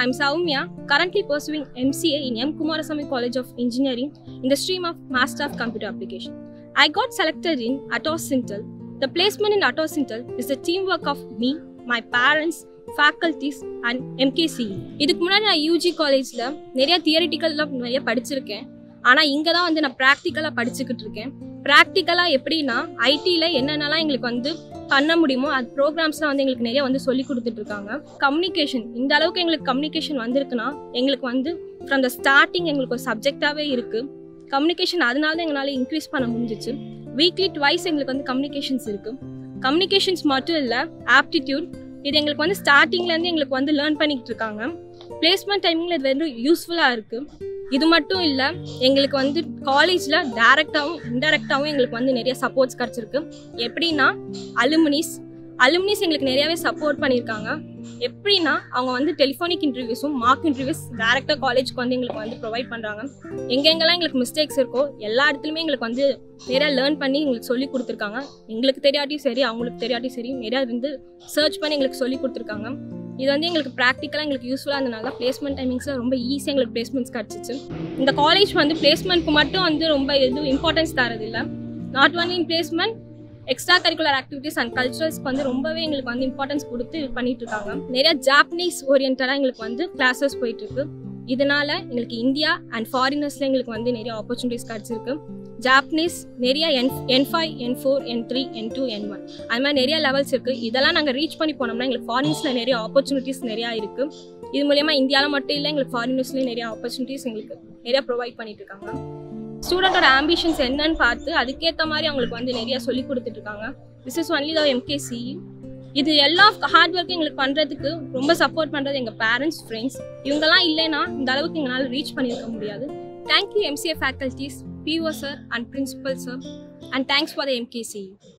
I'm Saumya, currently pursuing MCA in M. Kumarasamy College of Engineering in the stream of Master of Computer Application. I got selected in Atos Sintel. The placement in Atos Sintel is the teamwork of me, my parents, faculties and MKCE. இதுக்கு முன்னாடி நான் UG காலேஜில் நிறைய தியரிட்டிக்கல்லாம் நிறைய படிச்சிருக்கேன் ஆனால் இங்கே தான் வந்து நான் ப்ராக்டிக்கலாக படிச்சுக்கிட்டு இருக்கேன் ப்ராக்டிக்கலாக எப்படின்னா ஐடியில் என்னென்னலாம் எங்களுக்கு வந்து பண்ண முடியுமோ அது ப்ரோக்ராம்ஸ்லாம் வந்து எங்களுக்கு நிறைய வந்து சொல்லி கொடுத்துட்டு இருக்காங்க கம்யூனிகேஷன் இந்த அளவுக்கு எங்களுக்கு கம்யூனிகேஷன் வந்திருக்குன்னா எங்களுக்கு வந்து ஃப்ரம் த ஸ்டார்டிங் எங்களுக்கு ஒரு சப்ஜெக்டாகவே இருக்குது கம்யூனிகேஷன் அதனால தான் எங்களால் இன்க்ரீஸ் பண்ண முடிஞ்சிச்சு வீக்லி ட்வைஸ் எங்களுக்கு வந்து கம்யூனிகேஷன்ஸ் இருக்குது கம்யூனிகேஷன்ஸ் மட்டும் இல்லை ஆப்டிடியூட் இது எங்களுக்கு வந்து ஸ்டார்டிங்லேருந்து எங்களுக்கு வந்து லேர்ன் பண்ணிக்கிட்டு இருக்காங்க பிளேஸ்மெண்ட் டைமிங்கில் இது வந்து யூஸ்ஃபுல்லாக இருக்குது இது மட்டும் இல்லை எங்களுக்கு வந்து காலேஜில் டேரெக்டாகவும் இன்டெரக்டாகவும் எங்களுக்கு வந்து நிறைய சப்போர்ட்ஸ் கிடச்சிருக்கு எப்படின்னா அலுமினிஸ் அலுமினிஸ் எங்களுக்கு நிறையவே சப்போர்ட் பண்ணியிருக்காங்க எப்படின்னா அவங்க வந்து டெலிஃபோனிக் இன்டர்வியூஸும் மார்க் இன்டர்வியூஸ் டேரெக்டாக காலேஜ்க்கு வந்து எங்களுக்கு வந்து ப்ரொவைட் பண்ணுறாங்க எங்கெங்கெல்லாம் எங்களுக்கு மிஸ்டேக்ஸ் இருக்கோ எல்லா இடத்துலையுமே எங்களுக்கு வந்து நிறையா லேர்ன் பண்ணி எங்களுக்கு சொல்லி கொடுத்துருக்காங்க எங்களுக்கு தெரியாட்டியும் சரி அவங்களுக்கு தெரியாட்டியும் சரி நிறையா இருந்து சர்ச் பண்ணி எங்களுக்கு சொல்லி கொடுத்துருக்காங்க இது வந்து எங்களுக்கு ப்ராக்டிக்கலாக எங்களுக்கு யூஸ்ஃபுல்லாக இருந்தனால பிளேஸ்மெண்ட் டைமிங்ஸில் ரொம்ப ஈஸியாக எங்களுக்கு பிளேஸ்மெண்ட்ஸ் கிடச்சிச்சு இந்த காலேஜ் வந்து பிளேஸ்மெண்ட்க்கு மட்டும் வந்து ரொம்ப எதுவும் இம்பார்ட்டன்ஸ் தரதில்லை not only in placement extra curricular activities and கல்ச்சரல்ஸ்க்கு வந்து ரொம்பவே எங்களுக்கு வந்து இம்பார்ட்டன்ஸ் கொடுத்து இது பண்ணிட்டு இருக்காங்க நிறைய ஜாப்பனீஸ் ஓரியன்டாக எங்களுக்கு வந்து கிளாஸஸ் போயிட்டு இருக்கு இதனால எங்களுக்கு இந்தியா அண்ட் ஃபாரினர்ஸ்ல எங்களுக்கு வந்து நிறைய ஆப்பர்ச்சுனிட்டிஸ் கிடச்சிருக்கு ஜாப்பனீஸ் நிறைய N N five N four N three N two N one அது மாதிரி நிறைய லெவல்ஸ் இருக்குது இதெல்லாம் நாங்கள் ரீச் பண்ணி போனோம்னா எங்களுக்கு ஃபாரின்ஸில் நிறைய ஆப்பர்ச்சுனிட்டிஸ் நிறையா இருக்குது இது மூலயமா இந்தியாவில் மட்டும் இல்லை எங்களுக்கு ஃபாரினர்ஸ்லேயும் நிறைய ஆப்பர்ச்சுனிட்டிஸ் எங்களுக்கு நிறைய ப்ரொவைட் பண்ணிட்டு இருக்காங்க ஸ்டூடெண்ட்டோட ஆம்பிஷன்ஸ் என்னன்னு பார்த்து அதுக்கேற்ற மாதிரி அவங்களுக்கு வந்து நிறைய சொல்லி கொடுத்துட்டு இருக்காங்க this is only the MKC இது எல்லா ஹார்ட் ஒர்க்கும் எங்களுக்கு பண்ணுறதுக்கு ரொம்ப சப்போர்ட் பண்ணுறது எங்கள் பேரண்ட்ஸ் ஃப்ரெண்ட்ஸ் இவங்கெல்லாம் இல்லைன்னா இந்த அளவுக்கு எங்களால் ரீச் பண்ணியிருக்க முடியாது thank you MCA faculties P O sir and principal sir and thanks for the MKC